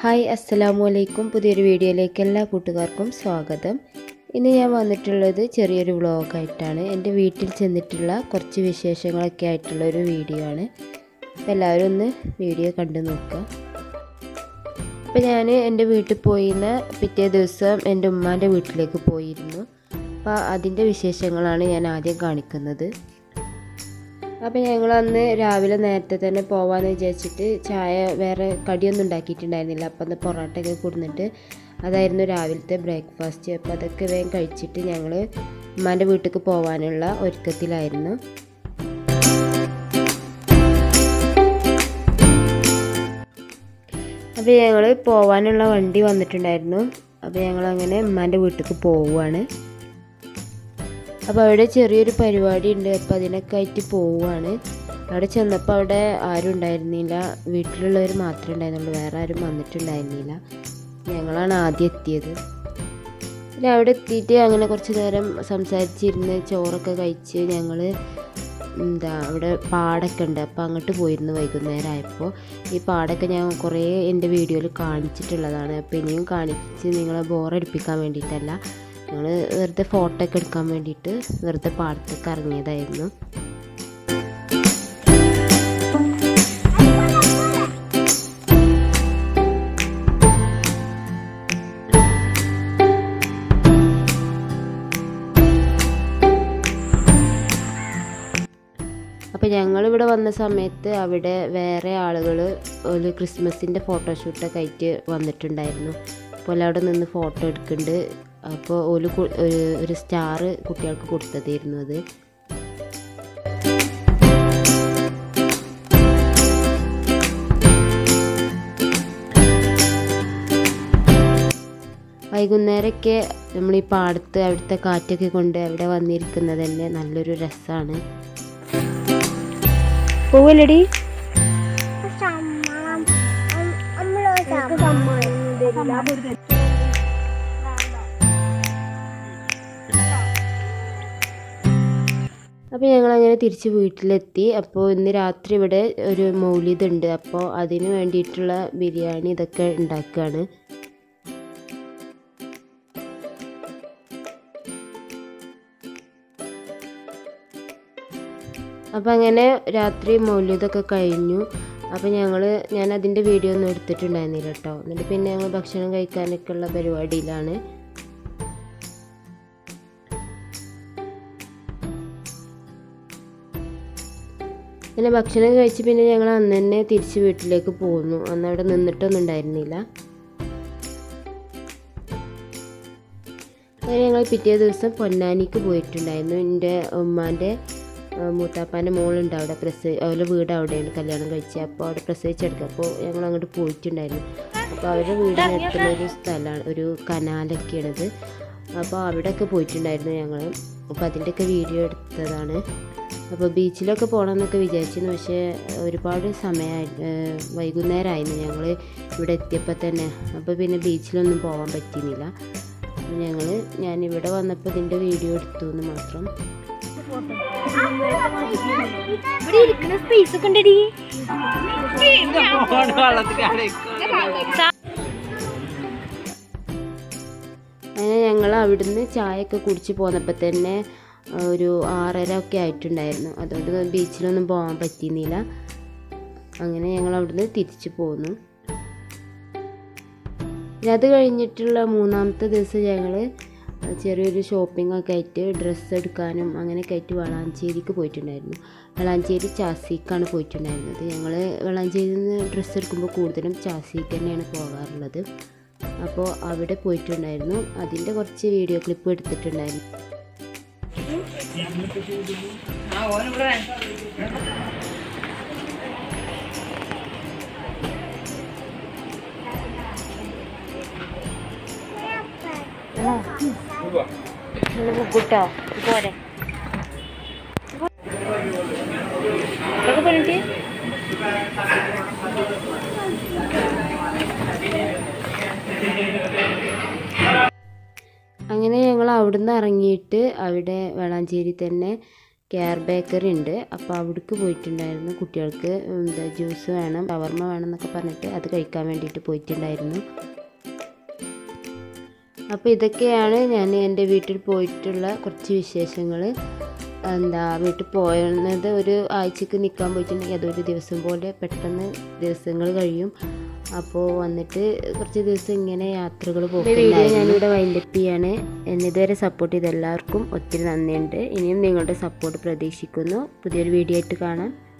hi അസ്സലാമു അലൈക്കും പുതിയൊരു വീഡിയോയിലേക്ക് എല്ലാ കൂട്ടുകാർക്കും സ്വാഗതം ഇന്ന് ഞാൻ വന്നിട്ടുള്ളത് ചെറിയൊരു വ്ളോഗായിട്ടാണ് എൻ്റെ വീട്ടിൽ ചെന്നിട്ടുള്ള കുറച്ച് വിശേഷങ്ങളൊക്കെ ആയിട്ടുള്ള ഒരു വീഡിയോ ആണ് അപ്പോൾ എല്ലാവരും ഒന്ന് വീഡിയോ കണ്ടു നോക്കുക അപ്പോൾ ഞാൻ എൻ്റെ വീട്ടിൽ പോയിന്ന പിറ്റേ ദിവസം എൻ്റെ ഉമ്മാൻ്റെ വീട്ടിലേക്ക് പോയിരുന്നു അപ്പോൾ അതിൻ്റെ വിശേഷങ്ങളാണ് ഞാൻ ആദ്യം കാണിക്കുന്നത് അപ്പോൾ ഞങ്ങൾ അന്ന് രാവിലെ നേരത്തെ തന്നെ പോവാന്ന് വിചാരിച്ചിട്ട് ചായ വേറെ കടിയൊന്നും ഉണ്ടാക്കിയിട്ടുണ്ടായിരുന്നില്ല അപ്പം അന്ന് പൊറോട്ടയൊക്കെ കൊടുന്നിട്ട് അതായിരുന്നു രാവിലത്തെ ബ്രേക്ക്ഫാസ്റ്റ് അപ്പോൾ അതൊക്കെ വേഗം കഴിച്ചിട്ട് ഞങ്ങൾ ഉമ്മാൻ്റെ വീട്ടിലേക്ക് പോകാനുള്ള ഒരുക്കത്തിലായിരുന്നു അപ്പോൾ ഞങ്ങൾ പോവാനുള്ള വണ്ടി വന്നിട്ടുണ്ടായിരുന്നു അപ്പോൾ ഞങ്ങൾ അങ്ങനെ ഉമ്മാൻ്റെ വീട്ടിലേക്ക് പോവുകയാണ് അപ്പോൾ അവിടെ ചെറിയൊരു പരിപാടി ഉണ്ട് അപ്പോൾ അതിനൊക്കെ ആയിട്ട് പോവുകയാണ് അവിടെ ചെന്നപ്പോൾ അവിടെ ആരും ഉണ്ടായിരുന്നില്ല വീട്ടിലുള്ളവർ മാത്രമേ ഉണ്ടായിരുന്നുള്ളൂ വേറെ ആരും വന്നിട്ടുണ്ടായിരുന്നില്ല ഞങ്ങളാണ് ആദ്യം എത്തിയത് പിന്നെ അവിടെ എത്തിയിട്ട് അങ്ങനെ കുറച്ച് നേരം സംസാരിച്ചിരുന്ന് ചോറൊക്കെ കഴിച്ച് ഞങ്ങൾ എന്താ അവിടെ പാടൊക്കെ ഉണ്ട് അപ്പോൾ അങ്ങോട്ട് പോയിരുന്നു വൈകുന്നേരം ആയപ്പോൾ ഈ പാടൊക്കെ ഞാൻ കുറേ എൻ്റെ വീഡിയോയിൽ കാണിച്ചിട്ടുള്ളതാണ് അപ്പോൾ ഇനിയും കാണിച്ച് നിങ്ങളെ ബോറടിപ്പിക്കാൻ വേണ്ടിയിട്ടല്ല ഞങ്ങൾ വെറുതെ ഫോട്ടോ ഒക്കെ എടുക്കാൻ വേണ്ടിയിട്ട് വെറുതെ പാടത്തേക്ക് ഇറങ്ങിയതായിരുന്നു അപ്പോൾ ഞങ്ങളിവിടെ വന്ന സമയത്ത് അവിടെ വേറെ ആളുകൾ ഒരു ക്രിസ്മസിൻ്റെ ഫോട്ടോഷൂട്ടൊക്കെ ആയിട്ട് വന്നിട്ടുണ്ടായിരുന്നു അപ്പോൾ അവിടെ നിന്ന് ഫോട്ടോ എടുക്കുന്നുണ്ട് അപ്പോൾ ഒരു ഒരു സ്റ്റാർ കുട്ടികൾക്ക് കൊടുത്തതായിരുന്നു അത് വൈകുന്നേരമൊക്കെ നമ്മൾ ഈ പാടത്ത് അവിടുത്തെ കാറ്റൊക്കെ കൊണ്ട് അവിടെ വന്നിരിക്കുന്നത് തന്നെ നല്ലൊരു രസമാണ് പോവല്ലടി അപ്പോൾ ഞങ്ങൾ അങ്ങനെ തിരിച്ച് വീട്ടിലെത്തി അപ്പോൾ ഇന്ന് രാത്രി ഇവിടെ ഒരു മൗലിദ് ഉണ്ട് അപ്പോൾ അതിന് വേണ്ടിയിട്ടുള്ള ബിരിയാണി ഇതൊക്കെ ഉണ്ടാക്കുകയാണ് അപ്പോൾ അങ്ങനെ രാത്രി മൗലിതൊക്കെ കഴിഞ്ഞു അപ്പോൾ ഞങ്ങൾ ഞാൻ അതിൻ്റെ വീഡിയോ ഒന്നും എടുത്തിട്ടുണ്ടായിരുന്നില്ല കേട്ടോ എന്നിട്ട് പിന്നെ ഞങ്ങൾ ഭക്ഷണം കഴിക്കാനൊക്കെ ഉള്ള പരിപാടിയിലാണ് പിന്നെ ഭക്ഷണം കഴിച്ച് പിന്നെ ഞങ്ങൾ അന്ന് തന്നെ തിരിച്ച് വീട്ടിലേക്ക് പോന്നു അന്ന് അവിടെ നിന്നിട്ടൊന്നും ഉണ്ടായിരുന്നില്ല അങ്ങനെ ഞങ്ങൾ പിറ്റേ ദിവസം പൊന്നാനിക്ക് പോയിട്ടുണ്ടായിരുന്നു എൻ്റെ ഉമ്മാൻ്റെ മൂത്താപ്പാൻ്റെ മോളുണ്ട് അവിടെ പ്രസവി അവരുടെ വീട് അവിടെയാണ് കല്യാണം കഴിച്ചത് അപ്പോൾ അവിടെ പ്രസവിച്ചെടുക്കുക അപ്പോൾ ഞങ്ങൾ അങ്ങോട്ട് പോയിട്ടുണ്ടായിരുന്നു അപ്പോൾ അവരുടെ വീടിനടുത്തുള്ള ഒരു സ്ഥലമാണ് ഒരു കനാലൊക്കെയാണത് അപ്പോൾ അവിടെയൊക്കെ പോയിട്ടുണ്ടായിരുന്നു ഞങ്ങൾ അപ്പോൾ അതിൻ്റെയൊക്കെ വീഡിയോ എടുത്തതാണ് അപ്പോൾ ബീച്ചിലൊക്കെ പോകണമെന്നൊക്കെ വിചാരിച്ചിരുന്നു പക്ഷേ ഒരുപാട് സമയമായി വൈകുന്നേരമായിരുന്നു ഞങ്ങൾ ഇവിടെ എത്തിയപ്പോൾ തന്നെ അപ്പോൾ പിന്നെ ബീച്ചിലൊന്നും പോകാൻ പറ്റിയിരുന്നില്ല ഞങ്ങൾ ഞാൻ ഇവിടെ വന്നപ്പോൾ ഇതിൻ്റെ വീഡിയോ എടുത്തു എന്ന് മാത്രം ഇവിടെ ഇരിക്കുന്ന സ്പേസ് ഒക്കെ ഉണ്ടടി അങ്ങനെ ഞങ്ങൾ അവിടുന്ന് ചായയൊക്കെ കുടിച്ച് പോന്നപ്പോൾ തന്നെ ഒരു ആറര ഒക്കെ ആയിട്ടുണ്ടായിരുന്നു അതുകൊണ്ട് ബീച്ചിലൊന്നും പോകാൻ പറ്റിയിരുന്നില്ല അങ്ങനെ ഞങ്ങൾ അവിടുന്ന് തിരിച്ചു പോന്നു അത് കഴിഞ്ഞിട്ടുള്ള മൂന്നാമത്തെ ദിവസം ഞങ്ങൾ ചെറിയൊരു ഷോപ്പിംഗ് ഒക്കെ ആയിട്ട് ഡ്രസ്സ് എടുക്കാനും അങ്ങനെയൊക്കെ ആയിട്ട് വളാഞ്ചേരിക്ക് പോയിട്ടുണ്ടായിരുന്നു വളാഞ്ചേരി ചാസിക്കാണ് പോയിട്ടുണ്ടായിരുന്നത് ഞങ്ങൾ വളാഞ്ചേരിയിൽ നിന്ന് ഡ്രസ്സ് എടുക്കുമ്പോൾ കൂടുതലും ചാസിക്ക് തന്നെയാണ് പോകാറുള്ളത് അപ്പോൾ അവിടെ പോയിട്ടുണ്ടായിരുന്നു അതിൻ്റെ കുറച്ച് വീഡിയോ ക്ലിപ്പ് എടുത്തിട്ടുണ്ടായിരുന്നു കൂട്ടോ പോരെ ഇതൊക്കെ പറഞ്ഞിട്ട് അങ്ങനെ ഞങ്ങൾ അവിടുന്ന് ഇറങ്ങിയിട്ട് അവിടെ വളാഞ്ചേരി തന്നെ കെയർ ബേക്കറി ഉണ്ട് അപ്പോൾ അവിടേക്ക് പോയിട്ടുണ്ടായിരുന്നു കുട്ടികൾക്ക് എന്താ ജ്യൂസ് വേണം ഷവർമ വേണം എന്നൊക്കെ പറഞ്ഞിട്ട് അത് കഴിക്കാൻ വേണ്ടിയിട്ട് പോയിട്ടുണ്ടായിരുന്നു അപ്പോൾ ഇതൊക്കെയാണ് ഞാൻ എൻ്റെ വീട്ടിൽ പോയിട്ടുള്ള കുറച്ച് വിശേഷങ്ങൾ എന്താ വീട്ടിൽ പോയത് ഒരു ആഴ്ചക്ക് നിൽക്കാൻ പോയിട്ടുണ്ടെങ്കിൽ അതൊരു ദിവസം പോലെ പെട്ടെന്ന് ദിവസങ്ങൾ കഴിയും അപ്പോൾ വന്നിട്ട് കുറച്ച് ദിവസം ഇങ്ങനെ യാത്രകൾ പോകും വീഡിയോ ഞാനിവിടെ വൈൻഡപ്പ് ചെയ്യാണ് എന്നെ ഇതുവരെ സപ്പോർട്ട് ചെയ്ത എല്ലാവർക്കും ഒത്തിരി നന്ദിയുണ്ട് ഇനിയും നിങ്ങളുടെ സപ്പോർട്ട് പ്രതീക്ഷിക്കുന്നു പുതിയൊരു വീഡിയോ ആയിട്ട് കാണാം